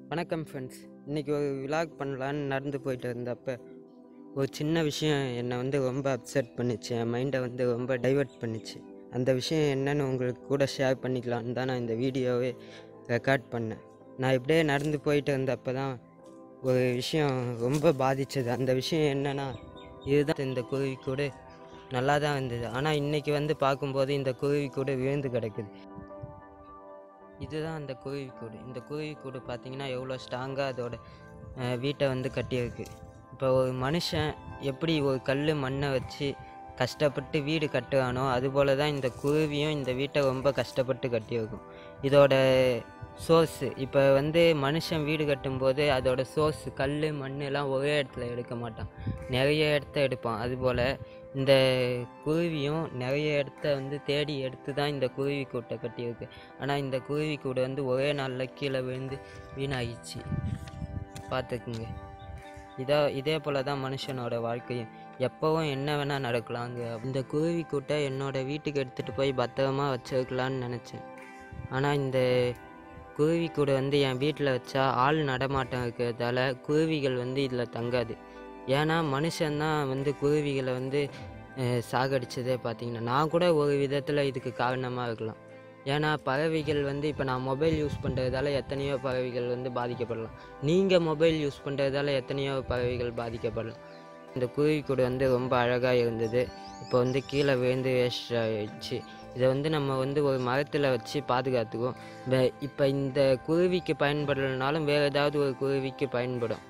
வணக்கம் ஃப்ரெண்ட்ஸ் இன்றைக்கி ஒரு விலாக் பண்ணலான்னு நடந்து போயிட்டு இருந்தப்ப ஒரு சின்ன விஷயம் என்னை வந்து ரொம்ப அப்செட் பண்ணிச்சு என் மைண்டை வந்து ரொம்ப டைவர்ட் பண்ணிச்சு அந்த விஷயம் என்னன்னு உங்களுக்கு கூட ஷேர் பண்ணிக்கலான்னு தான் நான் இந்த வீடியோவே ரெக்கார்ட் பண்ணேன் நான் இப்படியே நடந்து போயிட்டு இருந்தப்போ தான் ஒரு விஷயம் ரொம்ப பாதிச்சது அந்த விஷயம் என்னன்னா இதுதான் இந்த குருவி கூட நல்லா தான் இருந்தது ஆனால் இன்றைக்கி வந்து பார்க்கும்போது இந்த குருவி கூட விழுந்து கிடக்குது இதுதான் அந்த குருவிக்கூடு இந்த குருவிக்கூடு பார்த்தீங்கன்னா எவ்வளோ ஸ்ட்ராங்காக அதோட அஹ், வீட்டை வந்து கட்டியிருக்கு இப்போ ஒரு மனுஷன் எப்படி ஒரு கல் மண்ணை வச்சு கஷ்டப்பட்டு வீடு கட்டுவானோ அதுபோல தான் இந்த குருவியும் இந்த வீட்டை ரொம்ப கஷ்டப்பட்டு கட்டியிருக்கும் இதோட சோர்ஸு இப்போ வந்து மனுஷன் வீடு கட்டும்போது அதோட சோர்ஸ் கல் மண் எல்லாம் ஒரே இடத்துல எடுக்க மாட்டான் நிறைய இடத்த எடுப்பான் அதுபோல் இந்த குருவியும் நிறைய இடத்த வந்து தேடி எடுத்து தான் இந்த குருவி கூட்டை கட்டியிருக்கு ஆனால் இந்த குருவி கூடு வந்து ஒரே நாளில் கீழே விழுந்து வீணாகிடுச்சு பார்த்துக்குங்க இதா இதே போல் தான் மனுஷனோட வாழ்க்கையும் எப்போவும் என்ன வேணால் நடக்கலாங்க இந்த குருவி கூட்டை என்னோட வீட்டுக்கு எடுத்துகிட்டு போய் பத்திரமா வச்சிருக்கலான்னு நினச்சேன் ஆனால் இந்த குருவி கூடு வந்து என் வீட்டில் வச்சா ஆள் நடமாட்டம் இருக்கிறதால குருவிகள் வந்து இதில் தங்காது ஏன்னா மனுஷன்தான் வந்து குருவிகளை வந்து அஹ், சாகடிச்சதே பார்த்தீங்கன்னா நான் கூட ஒரு விதத்தில் இதுக்கு காரணமாக இருக்கலாம் ஏன்னா பறவைகள் வந்து இப்போ நான் மொபைல் யூஸ் பண்ணுறதால எத்தனையோ பறவைகள் வந்து பாதிக்கப்படலாம் நீங்கள் மொபைல் யூஸ் பண்ணுறதால எத்தனையோ பறவைகள் பாதிக்கப்படலாம் இந்த குருவி கூடு வந்து ரொம்ப அழகாக இருந்தது இப்போ வந்து கீழே விழுந்து வேஸ்ட் ஆயிடுச்சு இதை வந்து நம்ம வந்து ஒரு மரத்தில் வச்சு பாதுகாத்துக்குவோம் இந்த- இப்போ இந்த குருவிக்கு பயன்படலைனாலும் வேறு ஏதாவது ஒரு குருவிக்கு பயன்படும்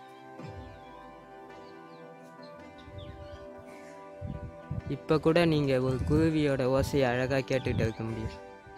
இப்போ கூட நீங்கள் ஒரு குருவியோட ஓசையை அழகாக கேட்டுக்கிட்டு இருக்க முடியும்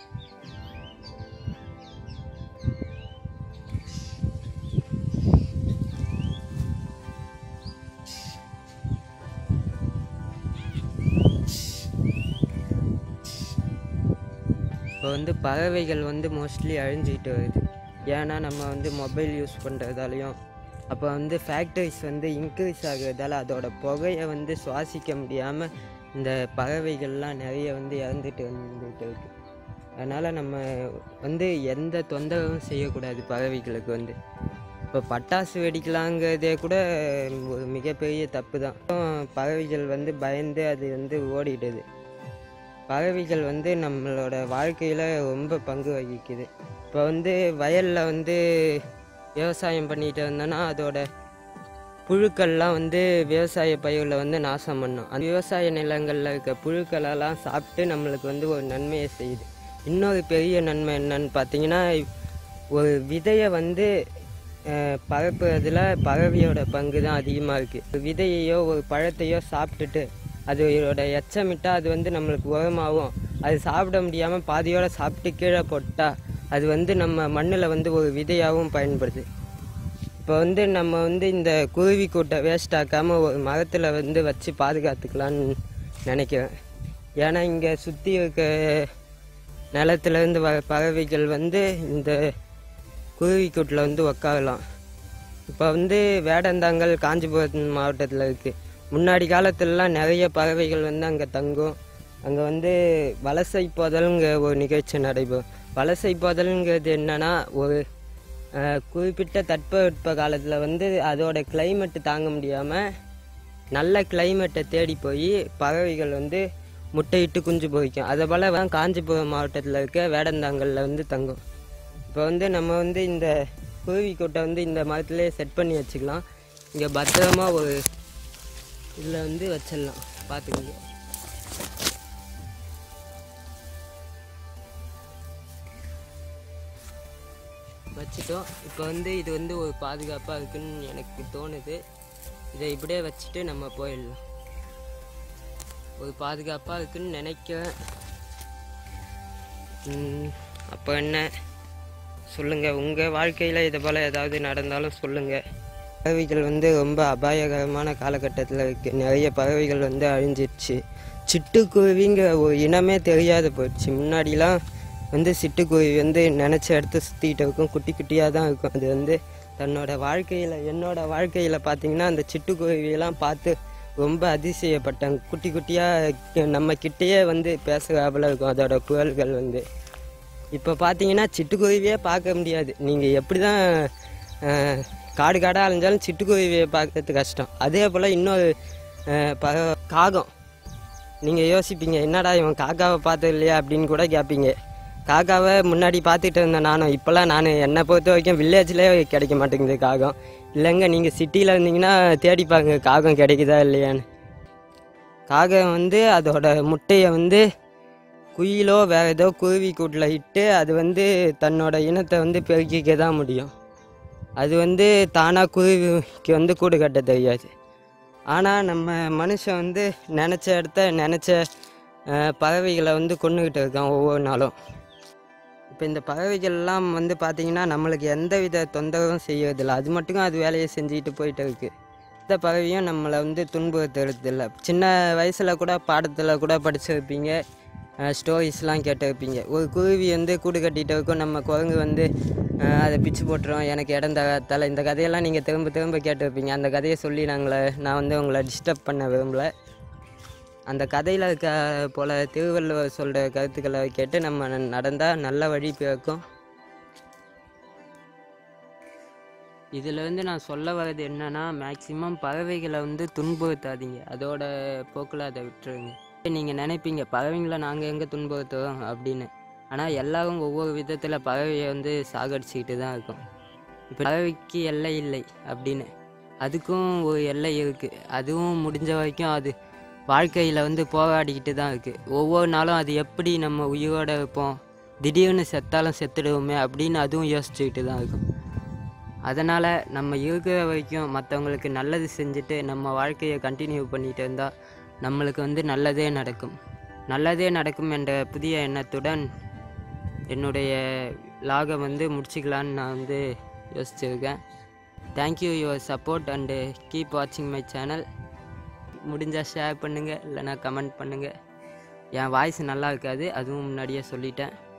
இப்போ வந்து பறவைகள் வந்து மோஸ்ட்லி அழிஞ்சிக்கிட்டு வருது ஏன்னா நம்ம வந்து மொபைல் யூஸ் பண்ணுறதாலையும் அப்போ வந்து ஃபேக்டரிஸ் வந்து இன்க்ரீஸ் ஆகுறதால அதோட புகையை வந்து சுவாசிக்க முடியாமல் இந்த பறவைகள்லாம் நிறைய வந்து இறந்துட்டு வந்துட்டு இருக்கு அதனால் நம்ம வந்து எந்த தொந்தரவும் செய்யக்கூடாது பறவைகளுக்கு வந்து இப்போ பட்டாசு வெடிக்கலாங்கிறதே கூட ஒரு மிகப்பெரிய தப்பு தான் பறவைகள் வந்து பயந்து அது வந்து ஓடிடுது பறவைகள் வந்து நம்மளோட வாழ்க்கையில் ரொம்ப பங்கு வகிக்குது இப்போ வந்து வயலில் வந்து விவசாயம் பண்ணிட்டு இருந்தோன்னா அதோட புழுக்கள்லாம் வந்து விவசாய பயிரில் வந்து நாசம் பண்ணும் அந்த விவசாய நிலங்களில் இருக்க புழுக்களெல்லாம் சாப்பிட்டு நம்மளுக்கு வந்து ஒரு நன்மையை செய்யுது இன்னொரு பெரிய நன்மை என்னன்னு பார்த்தீங்கன்னா ஒரு விதையை வந்து அஹ், பரப்புறதுல பறவையோட பங்கு தான் அதிகமாக இருக்குது ஒரு விதையையோ ஒரு பழத்தையோ சாப்பிட்டுட்டு அதோட எச்சமிட்டா அது வந்து நம்மளுக்கு உரமாகும் அது சாப்பிட முடியாமல் பாதியோட சாப்பிட்டு கீழே போட்டால் அது வந்து நம்ம மண்ணில் வந்து ஒரு விதையாகவும் பயன்படுது இப்போ வந்து நம்ம வந்து இந்த குருவி கூட்டை வேஸ்ட் ஆக்காமல் ஒரு மரத்தில் வந்து வச்சு பாதுகாத்துக்கலான்னு நினைக்கிறேன் ஏன்னா இங்கே சுற்றி இருக்க நிலத்துலேருந்து வர பறவைகள் வந்து இந்த குருவி கூட்டில் வந்து உக்காரலாம் இப்போ வந்து வேடந்தாங்கல் காஞ்சிபுரம் மாவட்டத்தில் இருக்குது முன்னாடி காலத்துலலாம் நிறைய பறவைகள் வந்து அங்கே தங்கும் அங்கே வந்து வலசை போதல்ங்கிற ஒரு நிகழ்ச்சி நடைபெறும் வலசை போதல்ங்கிறது என்னன்னா ஒரு அஹ், குறிப்பிட்ட தட்பவெட்ப காலத்தில் வந்து அதோட climate தாங்க முடியாமல் நல்ல கிளைமேட்டை தேடி போய் பறவைகள் வந்து முட்டையிட்டு குஞ்சு பொரிக்கும் அதை போல் தான் காஞ்சிபுரம் மாவட்டத்தில் இருக்க வேடந்தாங்கல்ல வந்து தங்கும் இப்போ வந்து நம்ம வந்து இந்த குருவி கூட்டை வந்து இந்த மரத்துலேயே செட் பண்ணி வச்சுக்கலாம் இங்கே பத்திரமா ஒரு இதில் வந்து வச்சிடலாம் பார்த்துக்கோங்க வச்சுட்டோம் இப்போ வந்து இது வந்து ஒரு பாதுகாப்பாக இருக்குன்னு எனக்கு தோணுது இதை இப்படியே வச்சுட்டு நம்ம போயிடலாம் ஒரு பாதுகாப்பாக இருக்குன்னு நினைக்கிறேன் ம், அப்போ என்ன சொல்லுங்கள் உங்கள் வாழ்க்கையில் இது போல் ஏதாவது நடந்தாலும் சொல்லுங்கள் பறவைகள் வந்து ரொம்ப அபாயகரமான காலகட்டத்தில் இருக்குது நிறைய பறவைகள் வந்து அழிஞ்சிடுச்சு சிட்டுக்குருவிங்கிற ஒரு இனமே தெரியாத போயிடுச்சு முன்னாடிலாம் வந்து சிட்டுக்குருவி வந்து நினச்ச இடத்த சுற்றிக்கிட்டு இருக்கும் குட்டி குட்டியாக தான் இருக்கும் அது வந்து தன்னோட வாழ்க்கையில் என்னோட வாழ்க்கையில் பார்த்தீங்கன்னா அந்த சிட்டுக்குருவியெல்லாம் பார்த்து ரொம்ப அதிசயப்பட்டேன் குட்டி குட்டியாக நம்ம கிட்டேயே வந்து பேசுகிறாப்புல இருக்கும் அதோட குரல்கள் வந்து இப்போ பார்த்தீங்கன்னா சிட்டுக்குருவியே பார்க்க முடியாது நீங்கள் எப்படி தான் அஹ், காடு காடாக அலைஞ்சாலும் சிட்டுக்குருவியை பார்க்கறது கஷ்டம் அதே போல் இன்னொரு அஹ், பறவை காகம் நீங்கள் யோசிப்பீங்க என்னடா இவன் காக்காவை பார்த்தது இல்லையா அப்படின்னு கூட கேட்பீங்க காக்காவை முன்னாடி பார்த்துட்டு இருந்தேன் நானும் இப்போல்லாம் நான் என்னை பொறுத்த வரைக்கும் வில்லேஜ்லேயே கிடைக்க மாட்டேங்குது காகம் இல்லைங்க நீங்கள் சிட்டியில் இருந்தீங்கன்னா தேடி பாருங்க காகம் கிடைக்குதா இல்லையான்னு காகம் வந்து அதோட முட்டையை வந்து குயிலோ வேறு ஏதோ குருவி கூட்டில் இட்டு அது வந்து தன்னோட இனத்தை வந்து பெருக்கிக்க தான் முடியும் அது வந்து தானாக குருவிக்கு வந்து கூடு கட்ட தெரியாது ஆனால் நம்ம மனுஷன் வந்து நினச்ச இடத்த நினச்ச அஹ், பறவைகளை வந்து கொண்டுக்கிட்டு இருக்கான் ஒவ்வொரு நாளும் இப்போ இந்த பறவைகள்லாம் வந்து பார்த்திங்கன்னா நம்மளுக்கு எந்த வித தொந்தரவும் செய்யறதில்ல அது மட்டும் அது வேலையை செஞ்சுக்கிட்டு போயிட்டு இருக்கு எந்த பறவையும் நம்மளை வந்து துன்புறுத்துறதில்ல சின்ன வயசில் கூட பாடத்தில் கூட படிச்சிருப்பீங்க ஸ்டோரிஸ்லாம் கேட்டிருப்பீங்க ஒரு குருவி வந்து கூடு கட்டிட்டு இருக்கும் நம்ம குரங்கு வந்து அஹ், அதை பிச்சு போட்டுரும் எனக்கு இடம் தராத்தால இந்த கதையெல்லாம் நீங்கள் திரும்ப திரும்ப கேட்டிருப்பீங்க அந்த கதையை சொல்லி நாங்களே நான் வந்து உங்களை டிஸ்டர்ப் பண்ண விரும்பல அந்த கதையில் இருக்க போல் திருவள்ளுவர் சொல்கிற கருத்துக்களை கேட்டு நம்ம நடந்தால் நல்ல வழி பிறக்கும் இதில் வந்து நான் சொல்ல வர்றது என்னன்னா மேக்ஸிமம் பறவைகளை வந்து துன்புறுத்தாதீங்க அதோட போக்கில் அதை விட்டுருங்க நீங்கள் நினைப்பீங்க பறவைங்களை நாங்கள் எங்கே துன்புறுத்துறோம் அப்படின்னு ஆனால் எல்லாரும் ஒவ்வொரு விதத்தில் பறவையை வந்து சாகடிச்சிக்கிட்டு தான் இருக்கோம் இப்போ பறவைக்கு எல்லை இல்லை அப்படின்னு அதுக்கும் ஒரு எல்லை இருக்குது அதுவும் முடிஞ்ச வரைக்கும் அது வாழ்க்கையில் வந்து போராடிக்கிட்டு தான் இருக்குது ஒவ்வொரு நாளும் அது எப்படி நம்ம உயிரோடு இருப்போம் திடீர்னு செத்தாலும் செத்துடுவோமே அப்படின்னு அதுவும் யோசிச்சுக்கிட்டு தான் இருக்கும் அதனால் நம்ம இருக்கிற வரைக்கும் மற்றவங்களுக்கு நல்லது செஞ்சுட்டு நம்ம வாழ்க்கையை கண்டினியூ பண்ணிட்டு இருந்தால் நம்மளுக்கு வந்து நல்லதே நடக்கும் நல்லதே நடக்கும் என்ற புதிய எண்ணத்துடன் என்னுடைய லாகை வந்து முடிச்சுக்கலான்னு நான் வந்து யோசிச்சிருக்கேன் thank you your support and keep வாட்சிங் மை சேனல் முடிஞ்சால் ஷேர் பண்ணுங்கள் இல்லைனா கமெண்ட் பண்ணுங்கள் என் வாய்ஸ் நல்லா இருக்காது அதுவும் முன்னாடியே சொல்லிட்டேன்